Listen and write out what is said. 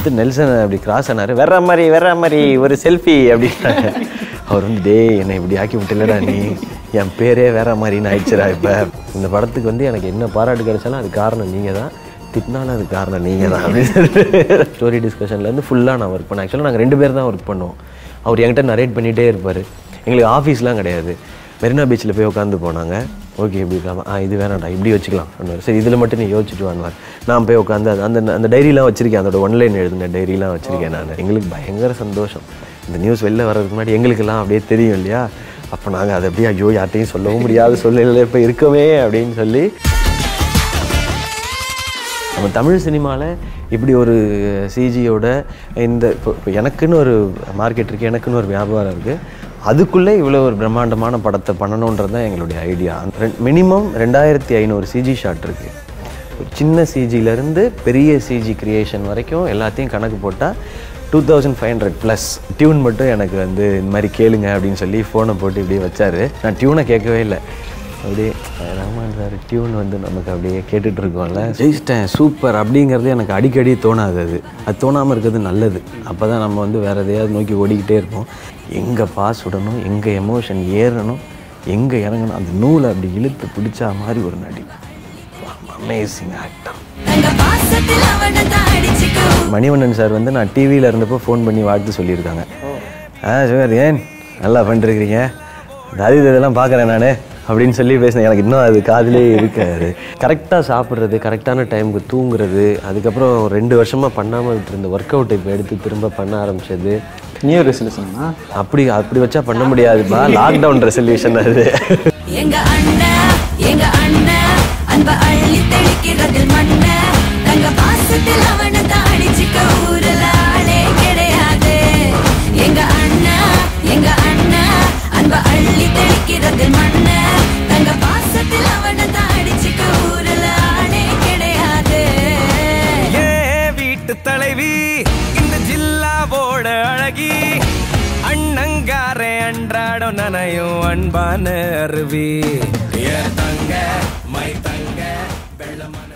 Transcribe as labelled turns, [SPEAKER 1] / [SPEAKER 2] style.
[SPEAKER 1] பார்த்து நெல்சன் அப்படி கிராஸ் ஆனாரு வேற மாதிரி வேற மாதிரி ஒரு செல்ஃபி அப்படின்னாங்க அவர் வந்து டேய் என்னை இப்படி ஆக்கி விட்டுலடா நீ என் பேரே வேற மாதிரின்னு ஆயிடுச்சுடா இப்போ இந்த படத்துக்கு வந்து எனக்கு என்ன பாராட்டு கிடைச்சாலும் அது காரணம் நீங்கள் தான் திட்டினாலும் அது காரணம் நீங்கள் தான் அப்படின்னு சொல்லிட்டு ஸ்டோரி டிஸ்கஷன்லேருந்து ஃபுல்லாக நான் ஒர்க் பண்ணேன் ஆக்சுவலாக நாங்கள் ரெண்டு பேர் தான் ஒர்க் பண்ணுவோம் அவர் என்கிட்ட நரேட் பண்ணிகிட்டே இருப்பார் எங்களுக்கு ஆஃபீஸ்லாம் கிடையாது மெரினா பீச்சில் போய் உட்காந்து போனாங்க ஓகே இப்படி இருக்காம ஆ இது வேணாம்டா இப்படி வச்சுக்கலாம் பண்ணுவார் சரி இதில் மட்டும் நீ யோசிச்சுட்டு வாங்குவார் நான் போய் உட்காந்து அது- அந்த அந்த டைரிலாம் வச்சிருக்கேன் அதோட ஒன்லைன் எழுதின டைரிலாம் வச்சிருக்கேன் நான் எங்களுக்கு பயங்கர சந்தோஷம் இந்த நியூஸ் வெளில வர்றதுக்கு முன்னாடி எங்களுக்கெல்லாம் அப்படியே தெரியும் இல்லையா அப்போ நாங்கள் அதை அப்படியே ஐயோ யார்ட்டையும் சொல்லவும் முடியாத சூழ்நிலையில் இப்போ இருக்கவே அப்படின்னு சொல்லி நம்ம தமிழ் சினிமாவில் இப்படி ஒரு சிஜியோட இந்த இப்போ இப்போ எனக்குன்னு ஒரு மார்க்கெட் இருக்குது எனக்குன்னு ஒரு வியாபாரம் இருக்குது அதுக்குள்ளே இவ்வளோ ஒரு பிரம்மாண்டமான படத்தை பண்ணணுன்றது தான் எங்களுடைய ஐடியா மினிமம் ரெண்டாயிரத்தி ஐநூறு சிஜி ஷாட் இருக்குது ஒரு சின்ன சிஜிலேருந்து பெரிய சிஜி கிரியேஷன் வரைக்கும் எல்லாத்தையும் கணக்கு போட்டால் two thousand five hundred plus டியூன் மட்டும் எனக்கு வந்து இந்த மாதிரி கேளுங்க அப்படின்னு சொல்லி ஃபோனை போட்டு இப்படியே வச்சாரு நான் டியூனை கேட்கவே இல்லை அப்படியே அஹ், ரஹ்மான் சார் டியூன் வந்து நமக்கு அப்படியே கேட்டுட்டு இருக்கோம்ல ஜெயிச்சிட்டேன் சூப்பர் அப்படிங்கிறது எனக்கு அடிக்கடி தோணாது அது அது தோணாமல் இருக்கிறது நல்லது அப்போ தான் நம்ம வந்து வேறு எதையாவது நோக்கி ஓடிக்கிட்டே இருப்போம் எங்கே பாஸ் விடணும் எங்கே எமோஷன் ஏறணும் எங்கே இறங்கணும் அந்த நூலை அப்படி இழுத்து பிடிச்சா மாதிரி ஒரு நடி அமேசிங் ஆக்டர்
[SPEAKER 2] தங்க பாசத்தில் அவனை தாடிச்சுக்கோ
[SPEAKER 1] மணிவண்ணன் சார் வந்து நான் டிவியில் இருந்தப்போ ஃபோன் பண்ணி வாழ்த்து சொல்லியிருக்காங்க ஆ சுகர் ஏன் நல்லா பண்ணிருக்கிறீங்க அது இது இதெல்லாம் பார்க்குறேன் நான் அப்படின்னு சொல்லி பேசினேன் எனக்கு இன்னும் அது காதிலே இருக்காது கரெக்டாக சாப்பிட்றது கரெக்டான டைமுக்கு தூங்குறது அதுக்கப்புறம் ஒரு ரெண்டு வருஷமாக பண்ணாமல் விட்டுருந்த ஒர்க் அவுட் இப்போ எடுத்து திரும்ப பண்ண ஆரம்பிச்சது
[SPEAKER 3] நியூ ரெசல்யூஷனா
[SPEAKER 1] அப்படி அப்படி வச்சா பண்ண முடியாதுப்பா லாக்டவுன் ரெசல்யூஷன் அது
[SPEAKER 2] எங்க அண்ணன் எங்க அண்ணன் அன்ப அள்ளி தெளிக்கிறதில் மண்ண தங்க பாசத்தில் அவனை தாடிச்சுக்க ஊரல ஆளே கிடையாது எங்க அண்ணா எங்க அண்ணா அன்ப அள்ளி தெளிக்கிறதில் மண்ண தங்க பாசத்தில் அவனை தாடிச்சுக்க ஊரல ஆளே கிடையாது
[SPEAKER 4] ஏ வீட்டு தலைவி இந்த ஜில்லாவோட அழகி அண்ணங்காரே அன்றாடம் நனையும் அன்பான அருவி ஏ தங்க மை தங்க வெள்ளமான